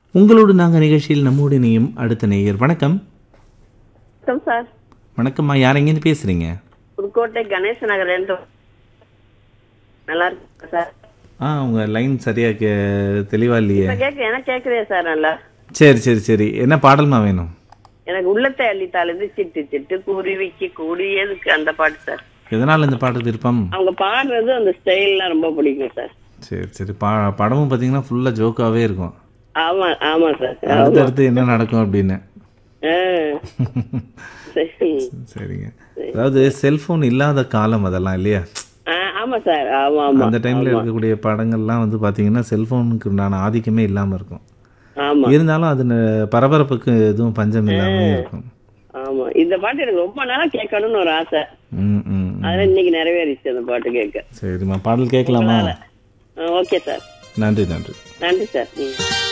உங்களோடு நாங்கள் நிகழ்ச்சியில் நம்மோடு இணையும் அடுத்த நேயர் வணக்கம் வணக்கம் சார் வணக்கம்மா யார் எங்கேருந்து பேசுறீங்க புதுக்கோட்டை கணேச நகர் ரெண்டு நல்லா இருக்கு சார் ஆ உங்க லைன் சரியா கே தெளிவா இல்லையே இப்ப கேட்க எனக்கு கேக்குதே சார் நல்லா சரி சரி சரி என்ன பாடல்மா வேணும் எனக்கு உள்ளத்தை அள்ளித்தாளுது சிட்டு சிட்டு குருவிக்கு கூடியதுக்கு அந்த பாட்டு சார் எதனால் இந்த பாடல் விருப்பம் அவங்க பாடுறது அந்த ஸ்டைல்லாம் ரொம்ப பிடிக்கும் சார் சரி சரி பா படமும் பார்த்தீங்கன்னா ஃபுல்லாக ஜோக்காகவே இருக்கும் ஆமா ஆமா சார் அடுத்தடுத்து என்ன நடக்கும் அப்படின்னு ஆ. சரி. சரிங்க அதாவது செல்போன் இல்லாத காலம் அதெல்லாம் இல்லையா ஆ, ஆமா சார் ஆமா ஆமா அந்த டைம்ல இருக்கக்கூடிய படங்கள்லாம் வந்து பாத்தீங்கன்னா செல்போனுக்கு உண்டான ஆதிக்கமே இல்லாம இருக்கும் ஆமா இருந்தாலும் அது ந- பரபரப்புக்கு எதுவும் பஞ்சம் இல்லாம இருக்கும் ஆமா இந்த பாட்டு எனக்கு ரொம்ப நாளா கேட்கணும்னு ஒரு ஆசை ம் ம் ம். அதனால இன்னைக்கு நிறைவேறிச்சு அந்த பாட்டு கேட்க சரிம்மா பாடல் கேட்கலாமா ஓகே சார் நன்றி நன்றி நன்றி சார் ம்